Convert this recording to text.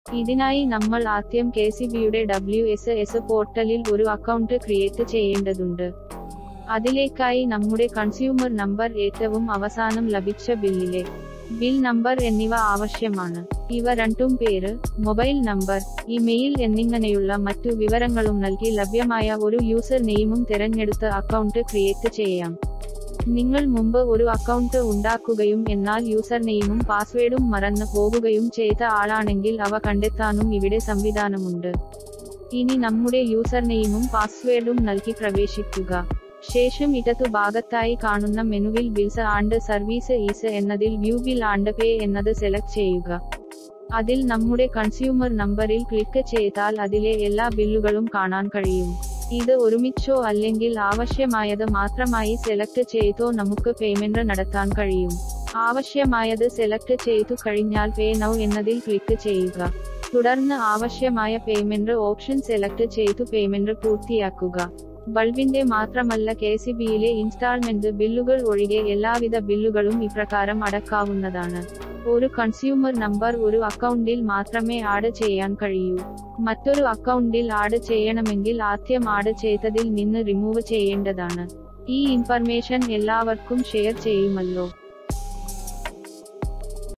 ഇതിനായി നമ്മൾ ആദ്യം കെ സി ബിയുടെ ഡബ്ല്യു എസ് എസ് പോർട്ടലിൽ ഒരു അക്കൗണ്ട് ക്രിയേറ്റ് ചെയ്യേണ്ടതുണ്ട് അതിലേക്കായി നമ്മുടെ കൺസ്യൂമർ നമ്പർ ഏറ്റവും അവസാനം ലഭിച്ച ബില്ലിലെ ബിൽ നമ്പർ എന്നിവ ആവശ്യമാണ് ഇവ രണ്ടും പേര് മൊബൈൽ നമ്പർ ഇമെയിൽ എന്നിങ്ങനെയുള്ള മറ്റു വിവരങ്ങളും നൽകി ലഭ്യമായ ഒരു യൂസർ നെയിമും തിരഞ്ഞെടുത്ത് അക്കൗണ്ട് ക്രിയേറ്റ് ചെയ്യാം നിങ്ങൾ മുമ്പ് ഒരു അക്കൗണ്ട് ഉണ്ടാക്കുകയും എന്നാൽ യൂസർ നെയിമും പാസ്വേഡും മറന്നു പോകുകയും ചെയ്ത ആളാണെങ്കിൽ അവ കണ്ടെത്താനും ഇവിടെ സംവിധാനമുണ്ട് ഇനി നമ്മുടെ യൂസർ നെയിമും പാസ്വേഡും നൽകി പ്രവേശിക്കുക ശേഷം ഇടതു ഭാഗത്തായി കാണുന്ന മെനുവിൽ ബിൽസ് ആൻഡ് സർവീസ് ഈസ് എന്നതിൽ വ്യൂ ബിൽ ആൻഡ് പേ എന്നത് സെലക്ട് ചെയ്യുക അതിൽ നമ്മുടെ കൺസ്യൂമർ നമ്പറിൽ ക്ലിക്ക് ചെയ്താൽ അതിലെ എല്ലാ ബില്ലുകളും കാണാൻ കഴിയും ഇത് ഒരുമിച്ചോ അല്ലെങ്കിൽ ആവശ്യമായത് മാത്രമായി സെലക്ട് ചെയ്തോ നമുക്ക് പേയ്മെന്റ് നടത്താൻ കഴിയും ആവശ്യമായത് സെലക്ട് ചെയ്തു കഴിഞ്ഞാൽ പേ നൗ എന്നതിൽ ക്ലിക്ക് ചെയ്യുക തുടർന്ന് ആവശ്യമായ പേയ്മെന്റ് ഓപ്ഷൻ സെലക്ട് ചെയ്തു പേയ്മെന്റ് പൂർത്തിയാക്കുക ബൾബിന്റെ മാത്രമല്ല കെ സി ബിയിലെ ഇൻസ്റ്റാൾമെന്റ് ബില്ലുകൾ ഒഴികെ എല്ലാവിധ ബില്ലുകളും ഇപ്രകാരം അടക്കാവുന്നതാണ് ഒരു കൺസ്യൂമർ നമ്പർ ഒരു അക്കൗണ്ടിൽ മാത്രമേ ആഡ് ചെയ്യാൻ കഴിയൂ മറ്റൊരു അക്കൗണ്ടിൽ ആഡ് ചെയ്യണമെങ്കിൽ ആദ്യം ആഡ് ചെയ്തതിൽ നിന്ന് റിമൂവ് ചെയ്യേണ്ടതാണ് ഈ ഇൻഫർമേഷൻ എല്ലാവർക്കും ഷെയർ ചെയ്യുമല്ലോ